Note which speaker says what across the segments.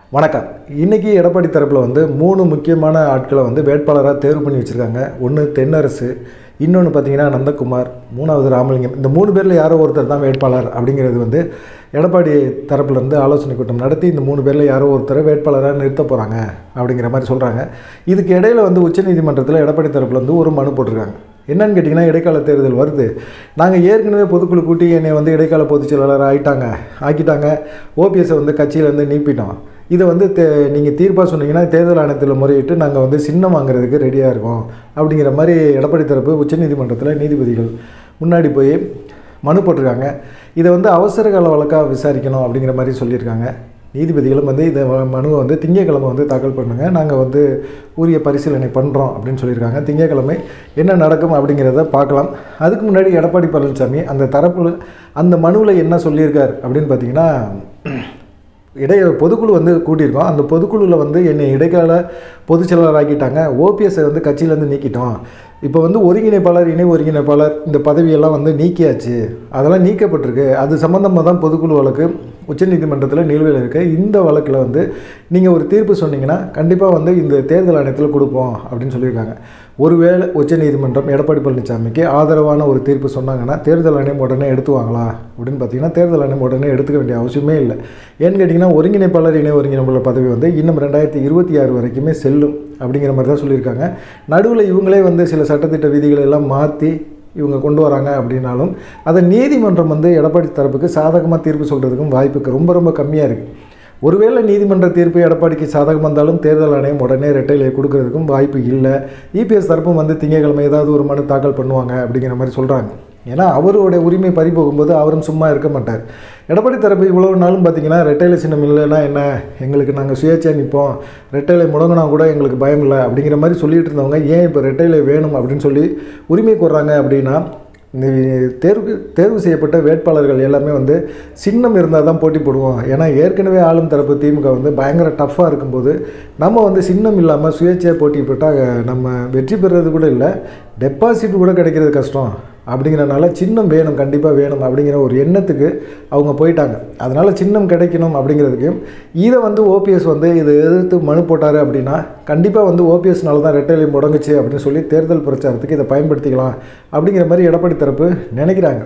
Speaker 1: வணக்கம் இன்னைக்கு எடப்பாடி தரப்பில் வந்து மூணு முக்கியமான ஆட்களை வந்து வேட்பாளராக தேர்வு பண்ணி வச்சுருக்காங்க ஒன்று தென்னரசு இன்னொன்று பார்த்தீங்கன்னா நந்தகுமார் மூணாவது ராமலிங்கம் இந்த மூணு பேரில் யாரோ ஒருத்தர் தான் வேட்பாளர் அப்படிங்கிறது வந்து எடப்பாடி தரப்புலேருந்து ஆலோசனை கூட்டம் நடத்தி இந்த மூணு பேரில் யாரோ ஒருத்தரை வேட்பாளராக நிறுத்த போகிறாங்க அப்படிங்கிற மாதிரி சொல்கிறாங்க இதுக்கு இடையில வந்து உச்சநீதிமன்றத்தில் எடப்பாடி தரப்புல இருந்து ஒரு மனு போட்டிருக்காங்க என்னன்னு கேட்டிங்கன்னா இடைக்கால தேர்தல் வருது நாங்கள் ஏற்கனவே பொதுக்குழு கூட்டி என்னை வந்து இடைக்கால பொதுச் செயலாளர் ஆகிட்டாங்க ஆக்கிட்டாங்க ஓபிஎஸ்ஸை வந்து கட்சியிலேருந்து நீப்பிட்டோம் இதை வந்து தே நீங்கள் தீர்ப்பாக சொன்னீங்கன்னா தேர்தல் ஆணையத்தில் முறையிட்டு நாங்கள் வந்து சின்னம் வாங்குறதுக்கு ரெடியாக இருக்கோம் அப்படிங்கிற மாதிரி எடப்பாடி தரப்பு உச்சநீதிமன்றத்தில் நீதிபதிகள் முன்னாடி போய் மனு போட்டிருக்காங்க இதை வந்து அவசர கால வழக்காக விசாரிக்கணும் அப்படிங்கிற மாதிரி சொல்லியிருக்காங்க நீதிபதிகளும் வந்து இந்த வ- மனுவை வந்து திங்கட்கிழமை வந்து தாக்கல் பண்ணுங்க நாங்கள் வந்து உரிய பரிசீலனை பண்ணுறோம் அப்படின்னு சொல்லியிருக்காங்க திங்கட்கிழமை என்ன நடக்கும் அப்படிங்கிறத பார்க்கலாம் அதுக்கு முன்னாடி எடப்பாடி பழனிசாமி அந்த தரப்புல அந்த மனுவில் என்ன சொல்லியிருக்கார் அப்படின்னு பார்த்தீங்கன்னா இடைய பொதுக்குழு வந்து கூட்டியிருக்கோம் அந்த பொதுக்குழுவில் வந்து என்னை இடைக்கால பொதுச் செயலாளர் ஆக்கிட்டாங்க ஓபிஎஸ்ஸை வந்து கட்சியிலேருந்து நீக்கிட்டோம் இப்போ வந்து ஒருங்கிணைப்பாளர் இணை ஒருங்கிணைப்பாளர் இந்த பதவியெல்லாம் வந்து நீக்கியாச்சு அதெல்லாம் நீக்கப்பட்டிருக்கு அது சம்மந்தமாக தான் பொதுக்குழு வழக்கு உச்சநீதிமன்றத்தில் நிலுவையில் இருக்கு இந்த வழக்கில் வந்து நீங்கள் ஒரு தீர்ப்பு சொன்னீங்கன்னா கண்டிப்பாக வந்து இந்த தேர்தல் ஆணையத்தில் கொடுப்போம் அப்படின்னு சொல்லியிருக்காங்க ஒருவேளை உச்சநீதிமன்றம் எடப்பாடி பழனிசாமிக்கு ஆதரவான ஒரு தீர்ப்பு சொன்னாங்கன்னா தேர்தல் ஆணையம் உடனே எடுத்துவாங்களா அப்படின்னு பார்த்தீங்கன்னா தேர்தல் ஆணையம் உடனே எடுத்துக்க வேண்டிய அவசியமே இல்லை ஏன்னு கேட்டிங்கன்னா ஒருங்கிணைப்பாளர் இணை ஒருங்கிணைப்பாளர் பதவி வந்து இன்னும் ரெண்டாயிரத்தி இருபத்தி ஆறு வரைக்குமே செல்லும் அப்படிங்கிற மாதிரி தான் சொல்லியிருக்காங்க நடுவில் இவங்களே வந்து சில சட்டத்திட்ட விதிகளை எல்லாம் மாற்றி இவங்க கொண்டு வராங்க அப்படின்னாலும் அதை நீதிமன்றம் வந்து எடப்பாடி தரப்புக்கு சாதகமாக தீர்ப்பு சொல்கிறதுக்கும் வாய்ப்புக்கு ரொம்ப ரொம்ப கம்மியாக இருக்குது ஒருவேளை நீதிமன்ற தீர்ப்பு எடப்பாடிக்கு சாதகம் வந்தாலும் தேர்தல் ஆணையம் உடனே ரெட்டையிலே கொடுக்கறதுக்கும் வாய்ப்பு இல்லை இபிஎஸ் தரப்பும் வந்து திங்கட்கிழமை ஏதாவது ஒரு மனு தாக்கல் பண்ணுவாங்க அப்படிங்கிற மாதிரி சொல்கிறாங்க ஏன்னா அவருடைய உரிமை பறி போகும்போது அவரும் சும்மா இருக்க மாட்டார் எடப்பாடி தரப்பு இவ்வளவு நாளும் பார்த்தீங்கன்னா ரெட்டையில சின்னம் இல்லைன்னா என்ன எங்களுக்கு நாங்கள் சுயேட்சையாக நிற்போம் ரெட்டையிலை முடங்கினா கூட எங்களுக்கு பயம் இல்லை அப்படிங்கிற மாதிரி சொல்லிட்டு இருந்தவங்க ஏன் இப்போ ரெட்டையிலை வேணும் அப்படின்னு சொல்லி உரிமை கோர்றாங்க அப்படின்னா இந்த தேர்வு தேர்வு செய்யப்பட்ட வேட்பாளர்கள் எல்லாமே வந்து சின்னம் இருந்தால் தான் போட்டி போடுவோம் ஏன்னா ஏற்கனவே ஆளும் தரப்பு திமுக வந்து பயங்கர டஃப்பாக இருக்கும்போது நம்ம வந்து சின்னம் இல்லாமல் சுயேட்சையாக போட்டி போட்டால் நம்ம வெற்றி பெறுறது கூட இல்லை டெபாசிட் கூட கிடைக்கிறது கஷ்டம் அப்படிங்கிறனால சின்னம் வேணும் கண்டிப்பாக வேணும் அப்படிங்கிற ஒரு எண்ணத்துக்கு அவங்க போயிட்டாங்க அதனால் சின்னம் கிடைக்கணும் அப்படிங்கிறதுக்கு இதை வந்து ஓபிஎஸ் வந்து இதை எதிர்த்து மனு போட்டார் அப்படின்னா கண்டிப்பாக வந்து ஓபிஎஸ்னால தான் ரெட்டையிலையும் முடங்குச்சு அப்படின்னு சொல்லி தேர்தல் பிரச்சாரத்துக்கு இதை பயன்படுத்திக்கலாம் அப்படிங்கிற மாதிரி எடப்பாடி தரப்பு நினைக்கிறாங்க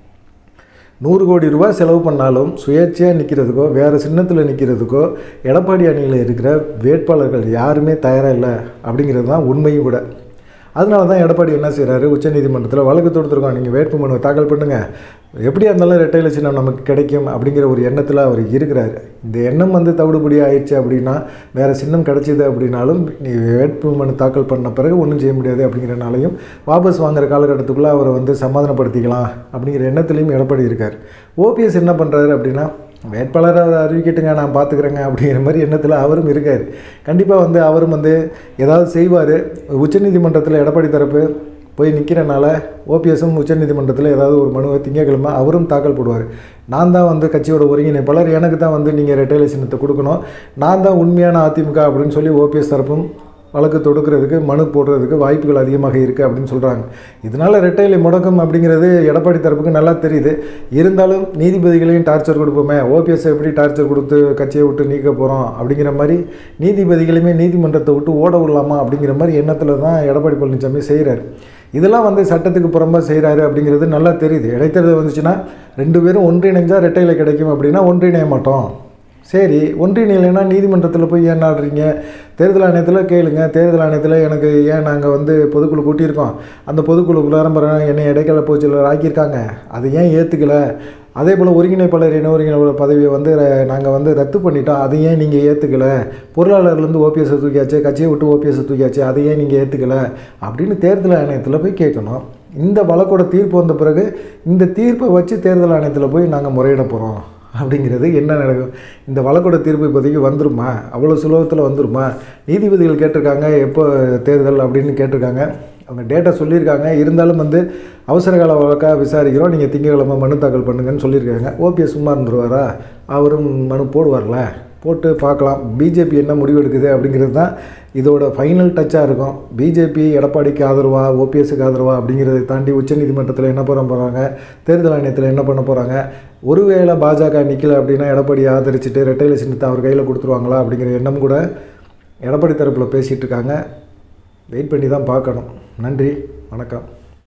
Speaker 1: நூறு கோடி ரூபாய் செலவு பண்ணாலும் சுயேட்சையாக நிற்கிறதுக்கோ வேறு சின்னத்தில் நிற்கிறதுக்கோ எடப்பாடி அணியில் இருக்கிற வேட்பாளர்கள் யாருமே தயாராக இல்லை அப்படிங்கிறது தான் உண்மையும் கூட அதனால தான் எடப்பாடி என்ன செய்கிறாரு உச்சநீதிமன்றத்தில் வழக்கு தொடுத்துருக்கோம் நீங்கள் வேட்பு மனு தாக்கல் பண்ணுங்கள் எப்படியா இருந்தாலும் ரெட்டையில சின்னம் நமக்கு கிடைக்கும் அப்படிங்கிற ஒரு எண்ணத்தில் அவர் இருக்கிறார் இந்த எண்ணம் வந்து தவிடுபடி ஆயிடுச்சு அப்படின்னா வேறு சின்னம் கிடைச்சிது அப்படின்னாலும் நீ வேட்பு மனு தாக்கல் பண்ண பிறகு ஒன்றும் செய்ய முடியாது அப்படிங்கிறனாலையும் வாபஸ் வாங்குற காலகட்டத்துக்குள்ளே அவரை வந்து சமாதானப்படுத்திக்கலாம் அப்படிங்கிற எண்ணத்துலையும் எடப்பாடி இருக்கார் ஓபிஎஸ் என்ன பண்ணுறாரு அப்படின்னா வேட்பாளரை அவர் அறிவிக்கட்டுங்க நான் பார்த்துக்கிறேங்க அப்படிங்கிற மாதிரி எண்ணத்தில் அவரும் இருக்கார் கண்டிப்பாக வந்து அவரும் வந்து ஏதாவது செய்வார் உச்சநீதிமன்றத்தில் எடப்பாடி தரப்பு போய் நிற்கிறனால ஓபிஎஸும் உச்சநீதிமன்றத்தில் ஏதாவது ஒரு மனுவை திங்கக்கிழமை அவரும் தாக்கல் போடுவார் நான் தான் வந்து கட்சியோட ஒருங்கிணைப்பாளர் எனக்கு தான் வந்து நீங்கள் ரெட்டையிலை சின்னத்தை கொடுக்கணும் நான் தான் உண்மையான அதிமுக அப்படின்னு சொல்லி ஓபிஎஸ் தரப்பும் வழக்கு தொடுக்கிறதுக்கு மனு போடுறதுக்கு வாய்ப்புகள் அதிகமாக இருக்குது அப்படின்னு சொல்கிறாங்க இதனால் ரெட்டையிலை முடக்கம் அப்படிங்கிறது எடப்பாடி தரப்புக்கு நல்லா தெரியுது இருந்தாலும் நீதிபதிகளையும் டார்ச்சர் கொடுப்போமே ஓபிஎஸ் எப்படி டார்ச்சர் கொடுத்து கட்சியை விட்டு நீக்க போகிறோம் அப்படிங்கிற மாதிரி நீதிபதிகளையுமே நீதிமன்றத்தை விட்டு ஓட விடலாமா அப்படிங்கிற மாதிரி எண்ணத்தில் தான் எடப்பாடி பழனிசாமி செய்கிறார் இதெல்லாம் வந்து சட்டத்துக்கு புறம்பாக செய்கிறாரு அப்படிங்கிறது நல்லா தெரியுது இடைத்தேர்தல் வந்துச்சுன்னா ரெண்டு பேரும் ஒன்றிணைஞ்சா ரெட்டையில கிடைக்கும் அப்படின்னா ஒன்றிணைய மாட்டோம் சரி ஒன்றிணையிலைன்னா நீதிமன்றத்தில் போய் ஏன் நாடுறீங்க தேர்தல் ஆணையத்தில் கேளுங்க தேர்தல் ஆணையத்தில் எனக்கு ஏன் நாங்கள் வந்து பொதுக்குழு கூட்டியிருக்கோம் அந்த பொதுக்குழு விளம்பரம் என்னை இடைக்கால போச்சலர் ஆக்கியிருக்காங்க அதை ஏன் ஏற்றுக்கல அதே போல் ஒருங்கிணைப்பாளர் இணை ஒருங்கிணைப்பாளர் பதவியை வந்து நாங்கள் வந்து ரத்து பண்ணிட்டோம் அதை ஏன் நீங்கள் ஏற்றுக்கல பொருளாளர்லேருந்து ஓபிஎஸ்ஸை தூக்கியாச்சு கட்சியை விட்டு ஓபிஎஸ்ஸை தூக்கியாச்சு அதை ஏன் நீங்கள் ஏற்றுக்கல அப்படின்னு தேர்தல் ஆணையத்தில் போய் கேட்கணும் இந்த வழக்கோட தீர்ப்பு வந்த பிறகு இந்த தீர்ப்பை வச்சு தேர்தல் ஆணையத்தில் போய் நாங்கள் முறையிட போகிறோம் அப்படிங்கிறது என்ன நடக்கும் இந்த வழக்கோட தீர்ப்பு இப்போதைக்கு வந்துருமா அவ்வளோ சுலபத்தில் வந்துருமா நீதிபதிகள் கேட்டிருக்காங்க எப்போ தேர்தல் அப்படின்னு கேட்டிருக்காங்க அவங்க டேட்டா சொல்லியிருக்காங்க இருந்தாலும் வந்து அவசர கால வழக்காக விசாரிக்கிறோம் நீங்கள் திங்கட்கிழமை மனு தாக்கல் பண்ணுங்கன்னு சொல்லியிருக்காங்க ஓபிஎஸ் சும்மா இருந்துருவாரா அவரும் மனு போடுவார்ல போட்டு பார்க்கலாம் பிஜேபி என்ன முடிவு எடுக்குது அப்படிங்கிறது தான் இதோட ஃபைனல் டச்சாக இருக்கும் பிஜேபி எடப்பாடிக்கு ஆதரவா ஓபிஎஸ்க்கு ஆதரவா அப்படிங்கிறத தாண்டி உச்சநீதிமன்றத்தில் என்ன பண்ண போகிறாங்க தேர்தல் ஆணையத்தில் என்ன பண்ண போகிறாங்க ஒருவேளை பாஜக நிற்கல அப்படின்னா எடப்பாடி ஆதரிச்சுட்டு ரெட்டையில சின்னத்தை அவர் கையில் கொடுத்துருவாங்களா அப்படிங்கிற எண்ணம் கூட எடப்பாடி தரப்பில் பேசிகிட்டு இருக்காங்க வெயிட் பண்ணி தான் பார்க்கணும் நன்றி வணக்கம்